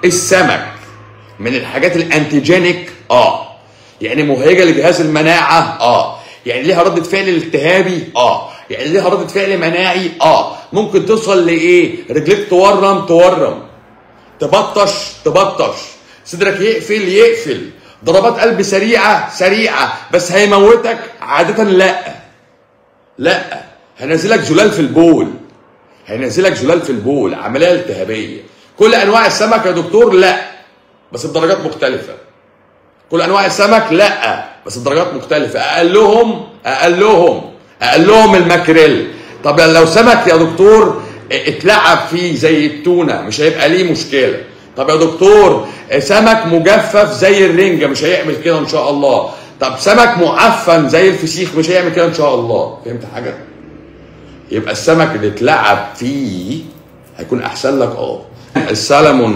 السمك من الحاجات الانتيجينيك اه يعني مهيجه لجهاز المناعه اه يعني ليها ردة فعل التهابي اه يعني ليها ردة فعل مناعي اه ممكن توصل لايه رجليك تورم تورم تبطش تبطش صدرك يقفل يقفل ضربات قلب سريعه سريعه بس هيموتك عاده لا لا هينزلك زلال في البول هينزلك زلال في البول عمليه التهابيه كل انواع السمك يا دكتور لا بس بدرجات مختلفه كل انواع السمك لا بس بدرجات مختلفه اقلهم اقلهم اقلهم الماكريل طب لو سمك يا دكتور اتلعب فيه زي التونه مش هيبقى ليه مشكله طب يا دكتور سمك مجفف زي الرنجه مش هيعمل كده ان شاء الله طب سمك معفن زي الفسيخ مش هيعمل كده ان شاء الله فهمت حاجه يبقى السمك اللي اتلعب فيه هيكون احسن لك اه السلمون